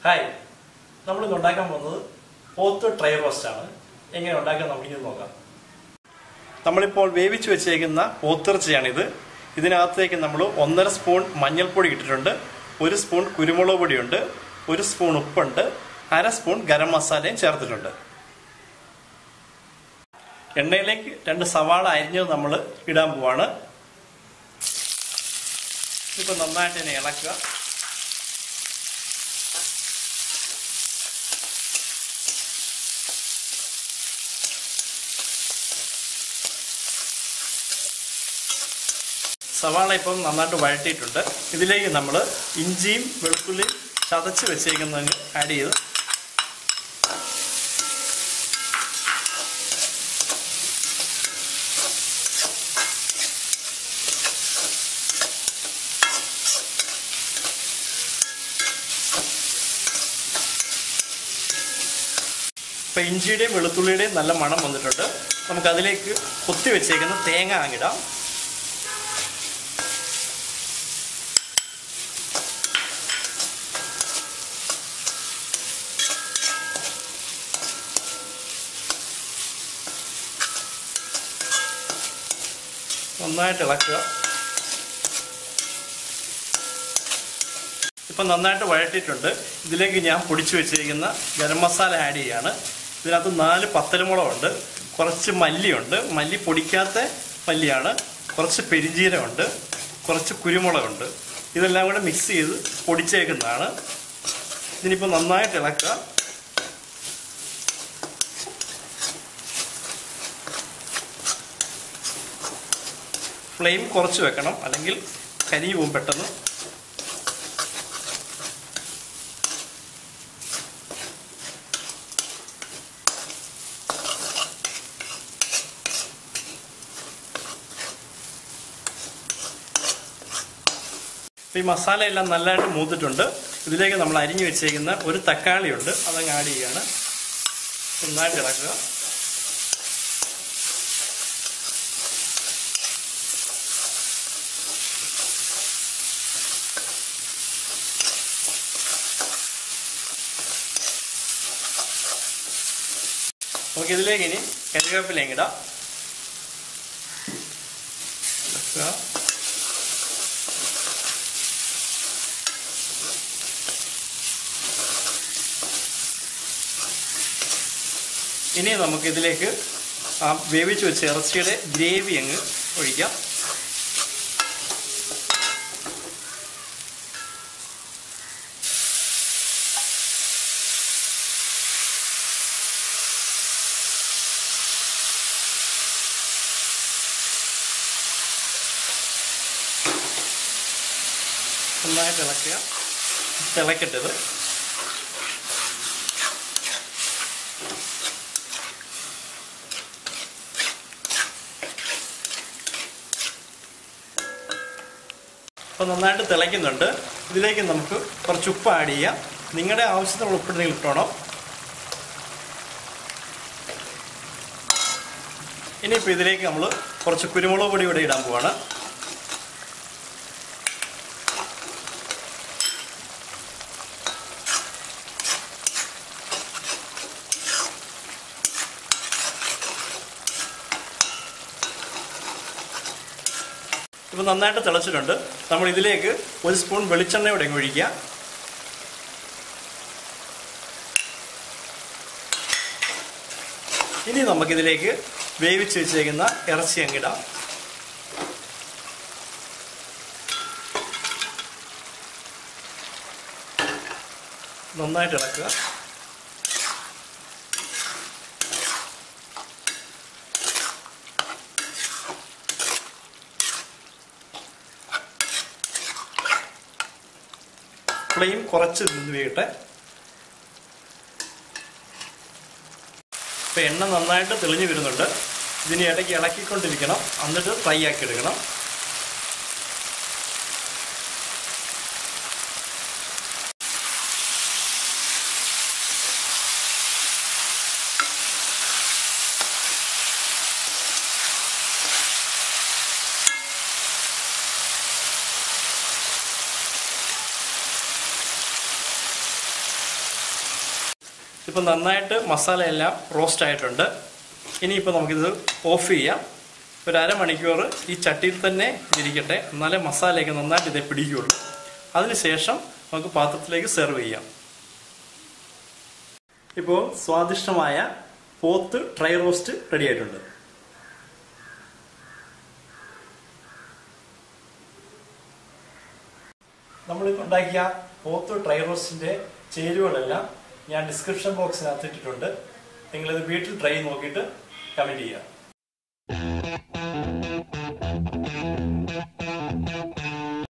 Hi നമ്മൾ ഇന്ന് ഉണ്ടാക്കാൻ പോകുന്നത് പോത്ത് ട്രൈ റോസ്റ്റ് ആണ് എങ്ങനെ ഉണ്ടാക്കാൻ നമുക്കിത് നോക്കാം നമ്മളിപ്പോൾ വേവിച്ച് വെച്ചേക്കുന്ന പോത്തിറച്ചിയാണിത് ഇതിനകത്തേക്ക് നമ്മൾ ഒന്നര സ്പൂൺ മഞ്ഞൾപ്പൊടി ഇട്ടിട്ടുണ്ട് ഒരു സ്പൂൺ കുരുമുളക് പൊടിയുണ്ട് ഒരു സ്പൂൺ ഉപ്പുണ്ട് അര സ്പൂൺ ഗരം മസാലയും ചേർത്തിട്ടുണ്ട് എണ്ണയിലേക്ക് രണ്ട് സവാള അരിഞ്ഞത് നമ്മൾ ഇടാൻ പോവാണ് ഇപ്പം നന്നായിട്ട് തന്നെ ഇളക്കുക സവാള ഇപ്പം നന്നായിട്ട് വഴറ്റിയിട്ടുണ്ട് ഇതിലേക്ക് നമ്മൾ ഇഞ്ചിയും വെളുത്തുള്ളിയും ചതച്ച് വെച്ചേക്കുന്നത് ആഡ് ചെയ്ത് ഇപ്പം ഇഞ്ചിയുടെയും വെളുത്തുള്ളിയുടെയും നല്ല മണം വന്നിട്ടുണ്ട് നമുക്ക് അതിലേക്ക് കൊത്തി വെച്ചേക്കുന്ന തേങ്ങ അങ്ങിടാം നന്നായിട്ട് ഇളക്കുക ഇപ്പം നന്നായിട്ട് വഴറ്റിയിട്ടുണ്ട് ഇതിലേക്ക് ഞാൻ പൊടിച്ചു വെച്ചിരിക്കുന്ന ഗരം മസാല ആഡ് ചെയ്യാണ് ഇതിനകത്ത് നാല് പത്തലുമുളകുണ്ട് കുറച്ച് മല്ലിയുണ്ട് മല്ലി പൊടിക്കാത്ത മല്ലിയാണ് കുറച്ച് പെരിഞ്ജീരകമുണ്ട് കുറച്ച് കുരുമുളകുണ്ട് ഇതെല്ലാം കൂടെ മിക്സ് ചെയ്ത് പൊടിച്ചേക്കുന്നതാണ് ഇതിനിപ്പോൾ നന്നായിട്ട് ഇളക്കുക ഫ്ലെയിം കുറച്ച് വെക്കണം അല്ലെങ്കിൽ കരിഞ്ഞു പോകും പെട്ടെന്ന് ഈ മസാല എല്ലാം നല്ലതായിട്ട് മൂത്തിട്ടുണ്ട് ഇതിലേക്ക് നമ്മൾ അരിഞ്ഞു വെച്ചേക്കുന്ന ഒരു തക്കാളി ഉണ്ട് അതങ്ങ് ആഡ് ചെയ്യുകയാണ് നന്നായിട്ട് ഇളക്കുക നമുക്ക് ഇതിലേക്ക് ഇനി കരിവേപ്പിലേക്ക് ഇടാം ഇളക്കുക. ഇനി നമുക്ക് ഇതിലേക്ക് ആ വേവിച്ച് വെച്ച ഇറച്ചിയുടെ ഗ്രേവി അങ്ങ് ഒഴിക്കാം നന്നായിട്ട് ഇളക്കുക തിളക്കട്ടത് അപ്പോൾ നന്നായിട്ട് തിളയ്ക്കുന്നുണ്ട് ഇതിലേക്ക് നമുക്ക് കുറച്ച് ഉപ്പ് ആഡ് ചെയ്യാം നിങ്ങളുടെ ആവശ്യത്തിനുള്ള ഉപ്പിട്ടുണ്ടെങ്കിൽ ഇട്ടോണം ഇനിയിപ്പോൾ ഇതിലേക്ക് നമ്മൾ കുറച്ച് കുരുമുളക് പൊടി ഇവിടെ ഇടാൻ പോവാണ് ഇപ്പോൾ നന്നായിട്ട് തിളച്ചിട്ടുണ്ട് നമ്മൾ ഇതിലേക്ക് ഒരു സ്പൂൺ വെളിച്ചെണ്ണ ഇവിടെ അങ്ങ് ഒഴിക്കുക ഇനി നമുക്കിതിലേക്ക് വേവിച്ച് വെച്ചേക്കുന്ന ഇറച്ചി അങ്ങിടാം നന്നായിട്ട് ഇളക്കുക ഫ്ലെയിം കുറച്ച് നിന്ന് വീട്ടെ ഇപ്പം എണ്ണ നന്നായിട്ട് തെളിഞ്ഞു വരുന്നുണ്ട് ഇതിന് ഇടയ്ക്ക് ഇളക്കിക്കൊണ്ടിരിക്കണം എന്നിട്ട് ഫ്രൈ ആക്കി എടുക്കണം ഇപ്പം നന്നായിട്ട് മസാലയെല്ലാം റോസ്റ്റ് ആയിട്ടുണ്ട് ഇനിയിപ്പോൾ നമുക്കിത് ഓഫ് ചെയ്യാം ഒരു അരമണിക്കൂർ ഈ ചട്ടിയിൽ തന്നെ ഇരിക്കട്ടെ എന്നാലേ മസാലയൊക്കെ നന്നായിട്ട് ഇതേ പിടിക്കുകയുള്ളൂ അതിനുശേഷം നമുക്ക് പാത്രത്തിലേക്ക് സെർവ് ചെയ്യാം ഇപ്പോൾ സ്വാദിഷ്ടമായ പോത്ത് ഡ്രൈ റോസ്റ്റ് റെഡി ആയിട്ടുണ്ട് നമ്മൾ ഉണ്ടാക്കിയ പോത്ത് ഡ്രൈ റോസ്റ്റിന്റെ ചേരുവകളെല്ലാം ഞാൻ ഡിസ്ക്രിപ്ഷൻ ബോക്സിനകത്ത് ഇട്ടിട്ടുണ്ട് നിങ്ങളിത് വീട്ടിൽ ട്രൈ നോക്കിയിട്ട് കമന്റ് ചെയ്യുക